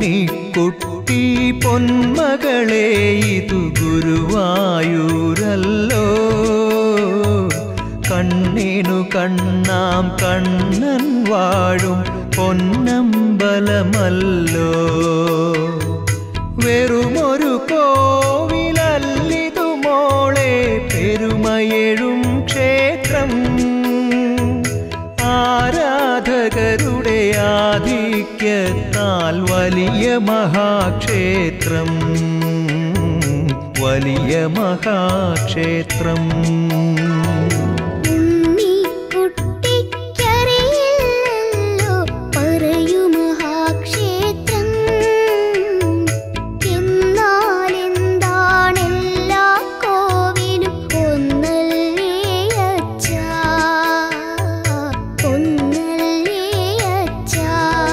ഉണ്ണിക്കുട്ടി പൊന്മകളെ ഇതു ഗുരുവായൂരല്ലോ കണ്ണിനു കണ്ണാം കണ്ണൻ വാഴും പൊന്നമ്പലമല്ലോ വെറുമൊരു കോവിലല്ലിതു മോളെ പെരുമയെഴും ക്ഷേത്രം ആരാധകരുടെ ആധിക്യത്താൽ വലിയ മഹാക്ഷേത്രം വലിയ മഹാക്ഷേത്രം ഉണ്ണിക്കുട്ടിക്കറിയില്ലല്ലോ പറയൂ മഹാക്ഷേത്രം എന്നാലെന്താണെല്ലാ കോവിലും ഒന്നല്ലേ അച്ഛാ ഒന്നല്ലേ അച്ഛാ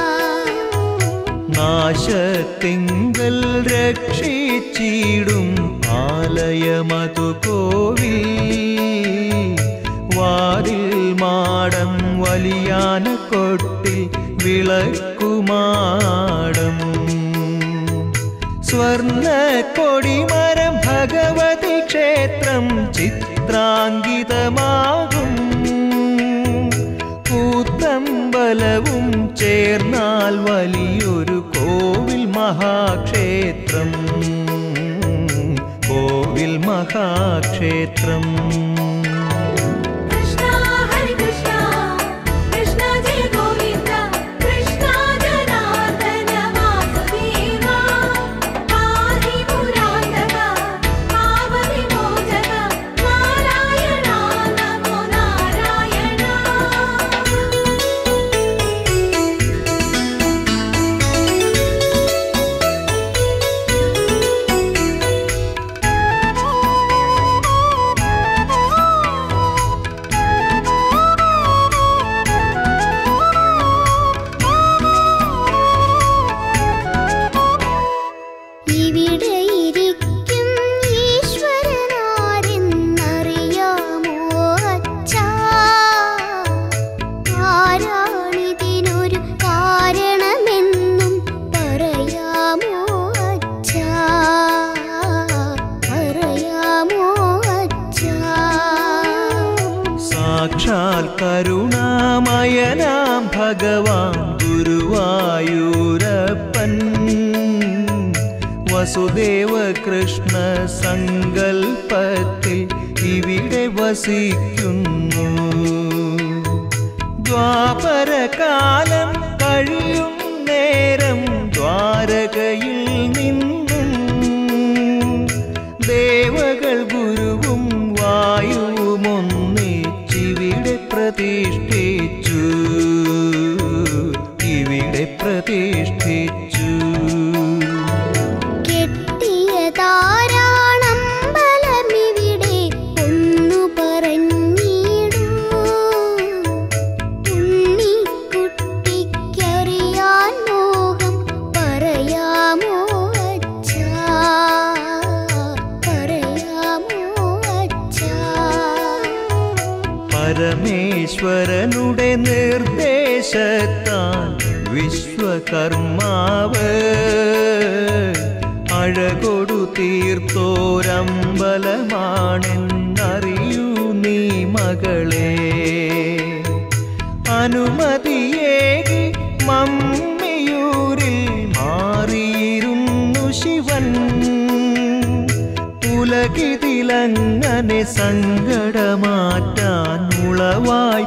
നാശത്തിങ്കൽ രക്ഷിച്ചിടും ആലയമതു കോവിൽ വാതിൽ മാടം വലിയാന കൊട്ടിൽ വിളക്കുമാടം സ്വർണ്ണ കൊടിമരം ഭഗവതി ക്ഷേത്രം ചിത്രാങ്കിതമാകും കൂത്തമ്പലവും ചേർന്നാൽ വലിയൊരു കോവിൽ മഹാക്ഷേത്രം കോവിൽ മഹാക്ഷേത്രം കൃഷ്ണ ഹരി കൃഷ്ണ കൃഷ്ണ ജയ ഗോവിന്ദ കൃഷ്ണ ജനാർദ്ദന വാസുദേവ പാഹി പുരാന്തക പാപവിമോചക നാരായണ നമോ നാരായണ ഇവിടെ ഇരിക്കും ഈശ്വരനാരെന്നറിയാമോ അച്ഛാ ആരാണിതിനൊരു കാരണമെന്നും പറയാമോ അച്ഛാ പറയാമോ അച്ഛാ സാക്ഷാൽ കരുണാമയനാം ഭഗവാൻ ഗുരുവായൂരപ്പൻ വസുദേവ കൃഷ്ണ സങ്കൽപ്പത്തിൽ ഇവിടെ വസിക്കുന്നു ദ്വാപരകാലം കഴിയും നേരം ദ്വാരകയിൽ നിന്നും ദേവകൾ ഗുരുവും വായുവും ഒന്നിച്ചിവിടെ പ്രതിഷ്ഠിച്ചു ഇവിടെ പ്രതിഷ്ഠിച്ചു കെട്ടിയ താരാണമ്പലമിവിടെ ഒന്നു പറഞ്ഞിടൂ ഉണ്ണിക്കുട്ടിക്കറിയാൻ മോഹം പറയാമോ അച്ഛാ പറയാമോ അച്ഛാ പരമേശ്വരനുടെ നിർദ്ദേശത്താൽ വിശ്വകർമാവ് അഴകൊടു തീർത്തോരമ്പലമാണെന്നറിയൂ നീ മകളെ അനുമതിയേകി മമ്മിയൂരിൽ മാറിയിരുന്നു ശിവൻ ഉലകിതിലങ്ങനെ സങ്കടമാറ്റാൻ ഉളവായി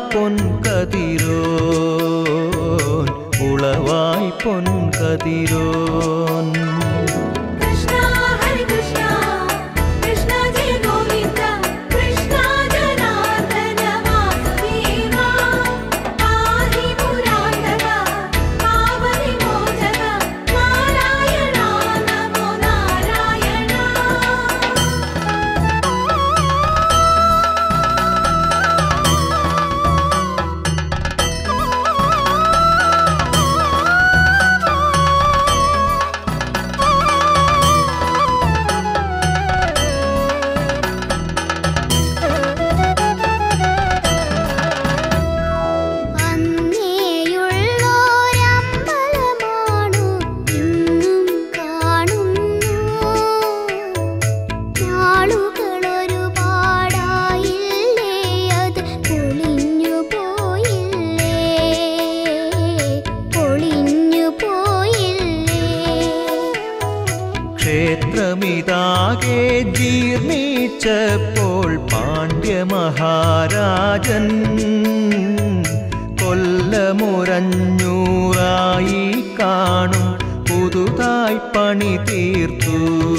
പൊൻകതിരോൻ ഉളവായി പൊൻകതിരോൻ കൃഷ്ണ ഹരി കൃഷ്ണ കൃഷ്ണ ജയ ഗോവിന്ദ കൃഷ്ണ ജനാർദ്ദന വാസുദേവ പാഹി പുരാന്തക പാപവിമോചക നാരായണ നമോ നാരായണ ആ ആകെ ജീർണിച്ചപ്പോൾ പാണ്ഡ്യമഹാരാജൻ കൊല്ലമുരഞ്ഞൂറായി കാണും പുതുതായി പണി തീർത്തു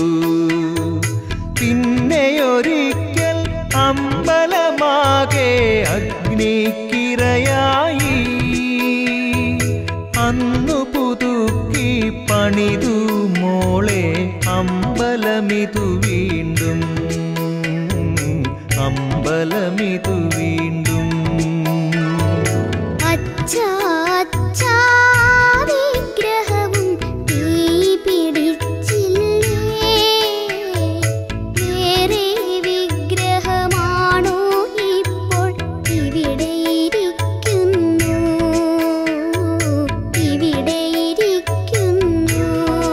പിന്നെയൊരിക്കൽ അമ്പലമാകെ അഗ്നിക്കിരയായി അന്നു പുതുക്കി പണിതു മോളെ അമ്പലമിതു വീണ്ടും അമ്പലമിതു വീണ്ടും അച്ഛാ അച്ഛാ വിഗ്രഹവും തീ പിടിച്ചില്ലേ വേറെ വിഗ്രഹമാണോ ഇപ്പോൾ ഇവിടെ ഇരിക്കുന്നു ഇവിടെ ഇരിക്കുന്നു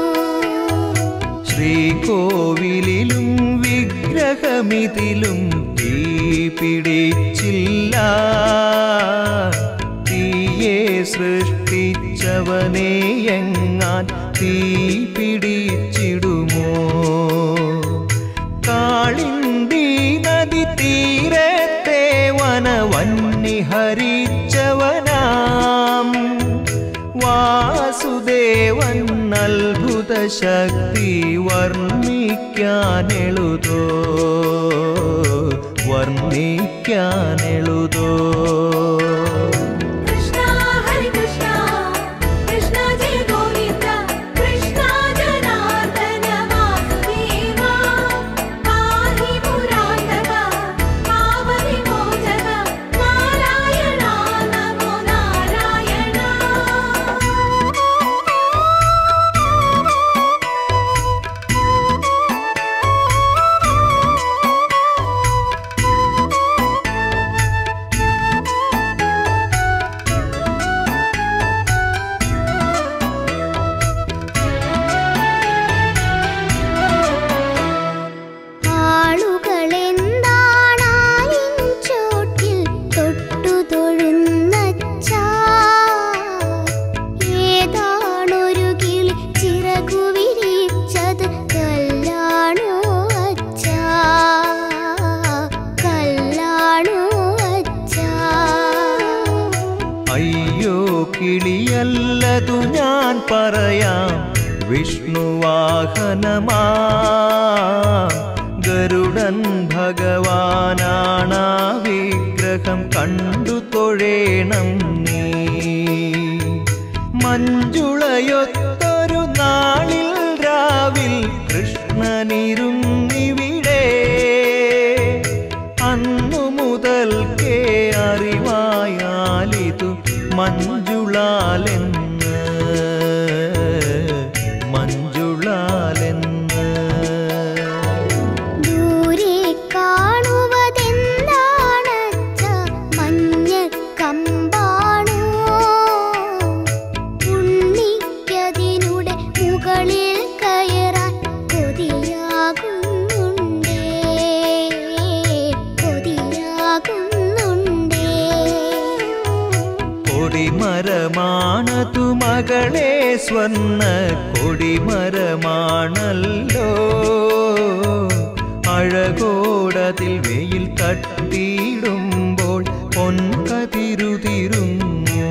ശ്രീകോവിലിലും വിഗ്രഹമിതിലും തീ പിടിച്ചില്ല തീയെ സൃഷ്ടിച്ചവനെ എങ്ങാൻ തീ പിടിച്ചിടുമോ കാളിന്തി നദി തീരത്തെ വനവന്നി ഹരിച്ചവനാം വാസുദേവൻ അത്ഭുത ശക്തി വർണ്ണിക്കാനെളുതോ വർണ്ണിക്കാനെളുതോ കൃഷ്ണ ഹരി കൃഷ്ണ കൃഷ്ണ ജയ ഗോവിന്ദ കൃഷ്ണ ജനാർദ്ദന വാസുദേവ പാഹി പുരാന്തക പാപവിമോചക നാരായണ നമോ നാരായണ ആളുകളെന്താണാലിൻ ചോട്ടിൽ തൊട്ടു തൊഴുന്നച്ചാ ഏതാണൊരു കിളി ചിറകു വിരിച്ചത് കല്ലാണോ അച്ഛാ കല്ലാണോ അച്ഛാ അയ്യോ കിളിയല്ലതു ഞാൻ പറയാം വിഷ്ണുവാഹനമാ ഗരുഡൻ ഭഗവാനാണാ വിഗ്രഹം കണ്ടു തൊഴേണം നീ മഞ്ജുളയൊത്തൊരു നാളിൽ രാവിൽ കൃഷ്ണനിരുന്നിവിടെ അന്നു മുതൽക്കേ അറിവായാലിതു മഞ്ജുളാലെന്ന് മഞ്ജുളാലെന്ന് ദൂരെ കാണുവതെന്താണച്ച മഞ്ഞക്കമ്പാണോ ഉണ്ണിക്കതിനുടെ മുകളിൽ കയറാൻ കൊതിയാകുന്നുണ്ടേ കൊതിയാകുന്നുണ്ടേ കൊടിമരമാണതു മകളെ സ്വർണ്ണ കൊടിമരമാണല്ലോ അഴകോടതിൽ വെയിൽ തട്ടിയിടുമ്പോൾ പൊൻകതിരുതിരുന്നു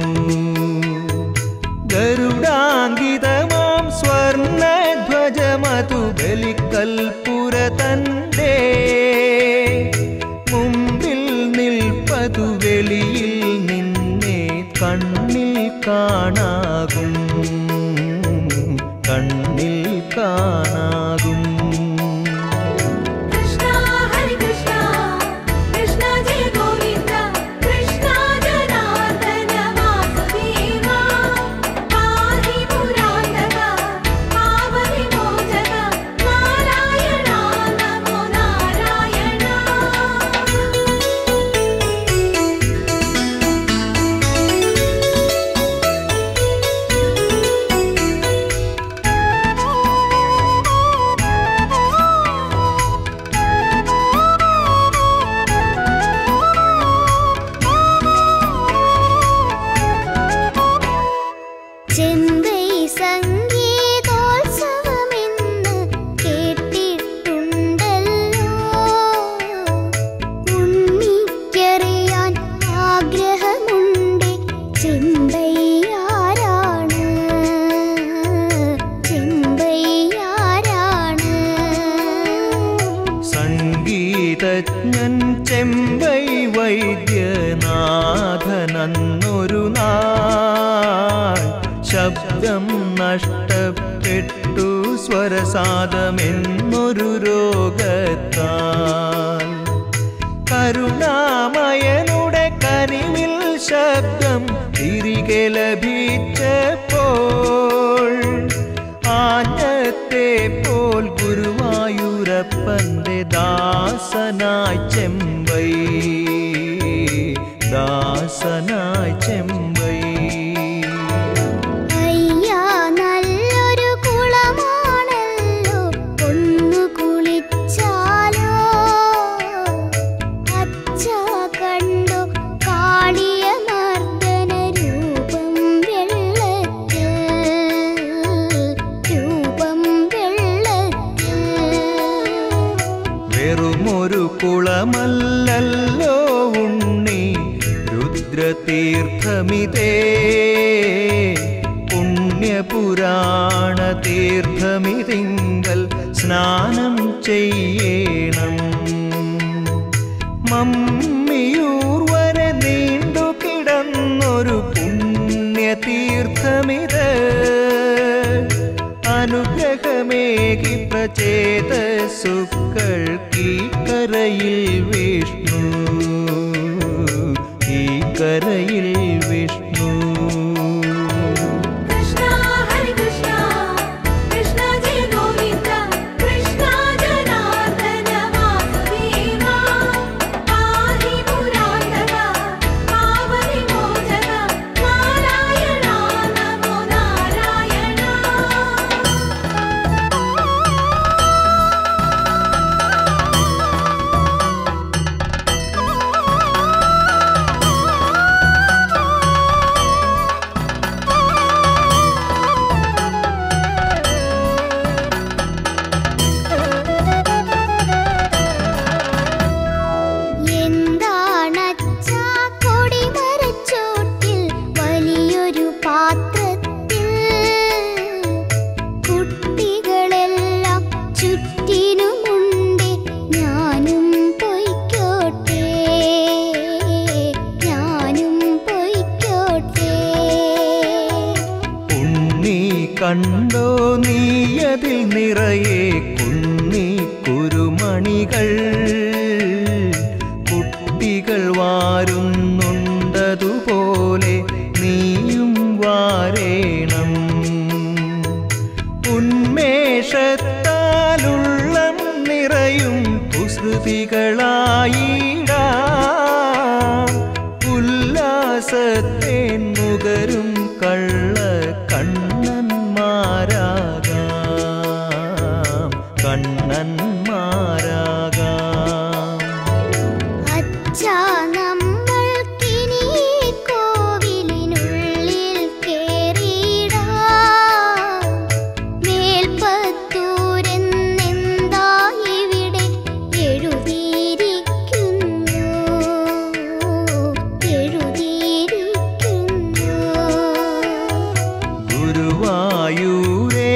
ഗരുഡാങ്കിതമാം സ്വർണധ്വജമതു ബലിക്കൽപുര തന്റെ മുമ്പിൽ നിൽപ്പതു വെളിയിൽ നിന്നെ കണ്ണിൽ കാണാകും കണ്ണിൽ കാണാകും കൃഷ്ണ ഹരി കൃഷ്ണ കൃഷ്ണ ജയ ഗോവിന്ദ കൃഷ്ണ ജനാർദ്ദന വാസുദേവ പാഹി പുരാന്തക പാപവിമോചക നാരായണ നമോ നാരായണ ആ നഷ്ടപ്പെട്ടു സ്വരസാദമെന്നൊരു രോഗത്താൽ കരുണാമയനുടെ കനിവിൽ ശബ്ദം തിരികെ ലഭിച്ചപ്പോൾ ആഞ്ഞത്തെ പോൽ ഗുരുവായൂരപ്പന്റെ ദാസനായി ചെമ്പൈ ദാസനായി ചെമ്പൈ അയ്യാ നല്ലൊരു കുളമാണല്ലോ ഒന്നു കുളിച്ചാലോ അച്ഛ കണ്ടു കാളിയ മർദ്ദന രൂപം വെള്ളത്തിൽ രൂപം വെള്ളത്തിൽ വെറുമൊരു കുളമല്ലല്ലോ ഉണ്ണി രുദ്രതീർത്ഥമിതേ പുണ്യപുരാണ തീർത്ഥമിതിങ്കൽ സ്നാനം ചെയ്യണം മമ്മിയൂർ വരെ നീണ്ടു കിടന്നൊരു പുണ്യതീർത്ഥമിത് അനുഗ്രഹമേകി പ്രചേതസുക്കൾക്ക് ഈ കരയിൽ വിഷ്ണു ഈ കരയിൽ വിഷ്ണു കൃഷ്ണ ഹരി കൃഷ്ണ കൃഷ്ണ ജയ ഗോവിന്ദ കൃഷ്ണ ജനാർദ്ദന വാസുദേവ പാഹി പുരാതക പാവനി മോചക നാരായണ നമോ നാരായണ എന്താണച്ചാ കൊടിമരച്ചോട്ടിൽ വലിയൊരു പാത്രത്തിൽ കുട്ടികളെല്ലാം ചുറ്റിനുമുണ്ട് ഞാനും പൊയ്ക്കോട്ടെ ഞാനും പൊയ്ക്കോട്ടെ ഉണ്ണി കണ്ടോ നീയതിൽ നിറയെ കുന്നി കുരുമണികൾ കുട്ടികൾ വാരുന്നുണ്ടതുപോലെ നീയും വാരേണം ഉന്മേഷത്താലുള്ളം നിറയും കുസൃതികളായിടാം ഉല്ലാസത്തേൻ മുകരും കള്ള കണ്ണന്മാരാകാം കണ്ണന്മാരാകാം അച്ഛാ നമ്മൾക്കിനി ഈ കോവിലിനുള്ളിൽ കേറിയിടാം മേൽപ്പത്തൂരെന്നെന്താ ഇവിടെ എഴുതിയിരിക്കുന്നു എഴുതിയിരിക്കുന്നു ഗുരുവായൂരെ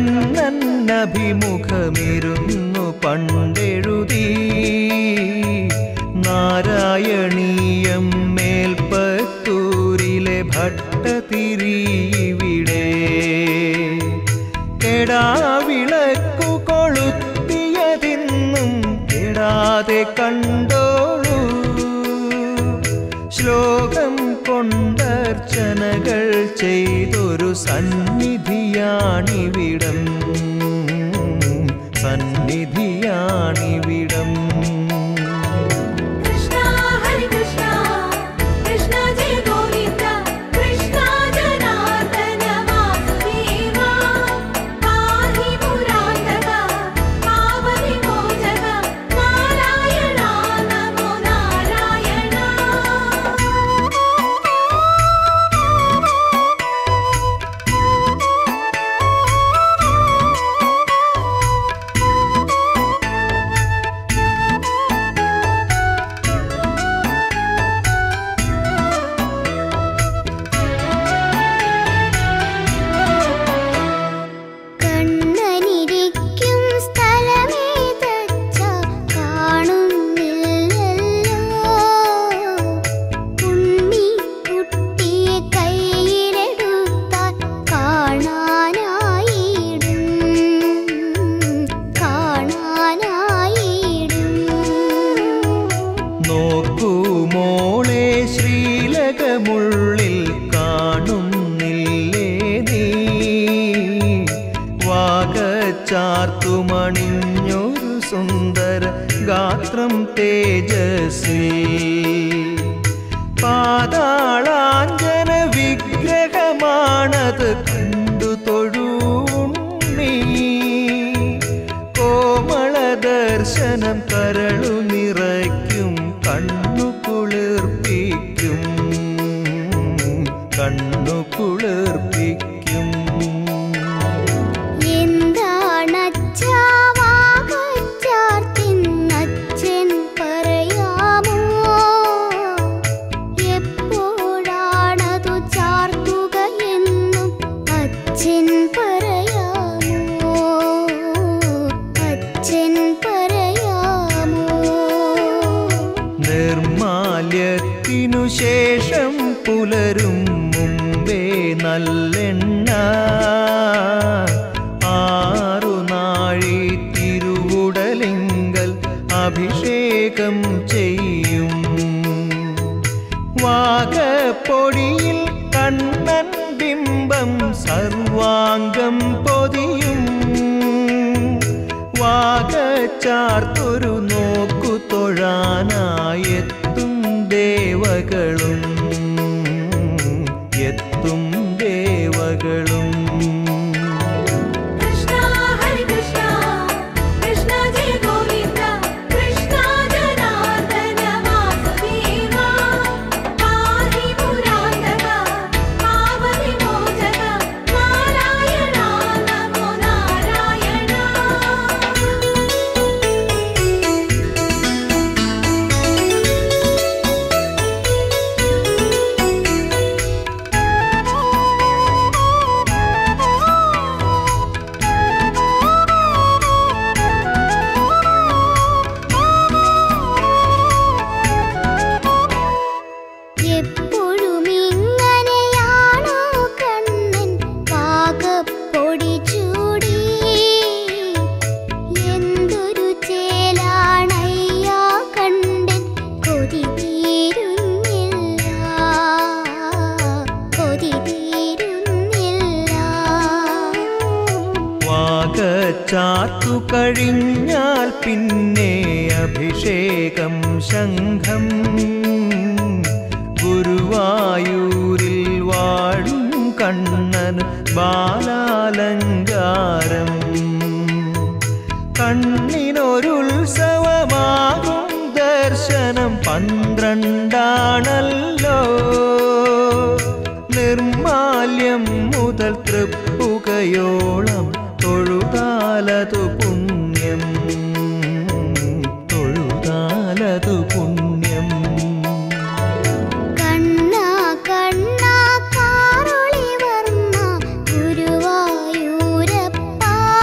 കണ്ണന്നഭിമുഖമിരുന്നു പണ്ടെഴുതി നാരായണീയം മേൽപ്പത്തൂരിലെ ഭട്ടതിരിവിടെ കെടാവിളക്കു കൊളുത്തിയതിന്നും കെടാതെ കണ്ടോളൂ ശ്ലോകം കൊണ്ടർച്ചനകൾ ചെയ്തൊരു സന്നിധിയാണിവിടം സന്നിധിയാണിവിടം കൃഷ്ണ ഹരി കൃഷ്ണ കൃഷ്ണ ജയ ഗോവിന്ദ കൃഷ്ണ ജനാർദ്ദന വാസുദേവ പാഹി പുരാതക പാവനി മോചക നാരായണ നമോ നാരായണ ചാർത്തുമണിഞ്ഞൊരു സുന്ദര ഗാത്രം തേജസ്വി പാതാളാഞ്ജന വിഗ്രഹമാണത് കണ്ടു തൊഴൂണ്ണി കോമള ദർശനം കരളു നിറയ്ക്കും കണ്ണു കുളിർപ്പിക്കും കണ്ണു കുളിർപ്പിക്കും എന്താണച്ചാവാകച്ചാർത്തിന്നച്ഛൻ പറയാമോ എപ്പോഴാണതു ചാർത്തുകയെന്നും അച്ഛൻ പറയാമോ അച്ഛൻ പറയാമോ നിർമാല്യത്തിനു ശേഷം പുലരും മുമ്പേ നല്ലെണ്ണ ആറു നാഴി തിരുവുടലിങ്കൽ അഭിഷേകം ചെയ്യും വാഗപ്പൊടിയിൽ കണ്ണൻ ബിംബം സർവാംഗം പൊതിയും വാഗച്ചാർത്തൊരു നോക്കു തൊഴാനായെത്തും ദേവകളും എത്തും ദേവകളും കൃഷ്ണ ഹരി കൃഷ്ണ കൃഷ്ണ ജയ ഗോവിന്ദ കൃഷ്ണ ജനാർദ്ദന വാസുദേവ പാഹി പുരാന്തക പാപവിമോചക നാരായണ നമോ നാരായണ എപ്പോഴും ഇങ്ങനെയാണോ കണ്ണൻ പാകപ്പൊടി ചൂടി എന്തൊരു ചേലാണയ്യാ കണ്ടൻ കൊതി തീരുന്നില്ല കൊതി തീരുന്നില്ല വാഗച്ചാർത്തു കഴിഞ്ഞാൽ പിന്നെ അഭിഷേകം ശംഖം ഗുരുവായൂരിൽ വാഴും കണ്ണൻ ബാലാലങ്കാരം കണ്ണിനൊരുത്സവമാകും ദർശനം പന്ത്രണ്ടാണല്ലോ നിർമാല്യം മുതൽ തൃപ്പുകയോളം തൊഴുതാലതു പുണ്യം തൊഴുതാലതു പുണ്യം കണ്ണ കണ്ണ കാറൊളി വർണ്ണ ഗുരുവായൂരപ്പ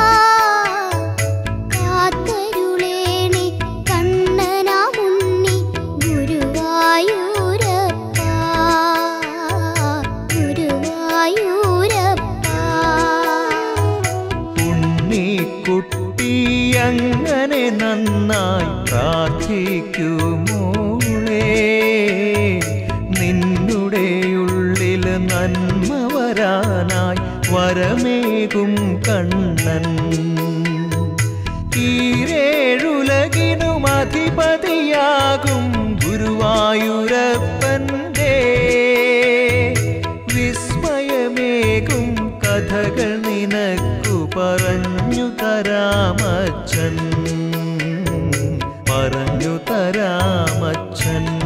കാത്തരുളേണി കണ്ണനാ മുന്നി ഗുരുവായൂരപ്പ ഗുരുവായൂരപ്പ ഉണ്ണിക്കുട്ടി അങ്ങനെ നന്നായി പ്രാർത്ഥിക്കുമോളേ നിന്നുടെ ഉള്ളിൽ നന്മ വരാനായി വരമേകും കണ്ണൻ ഈരേഴുലകിനും അധിപതിയാകും ഗുരുവായൂരപ്പൻ്റെ വിസ്മയമേകും കഥകൾ നിനക്കു പറഞ്ഞു തരാമച്ഛൻ പറഞ്ഞു തരാമച്ഛൻ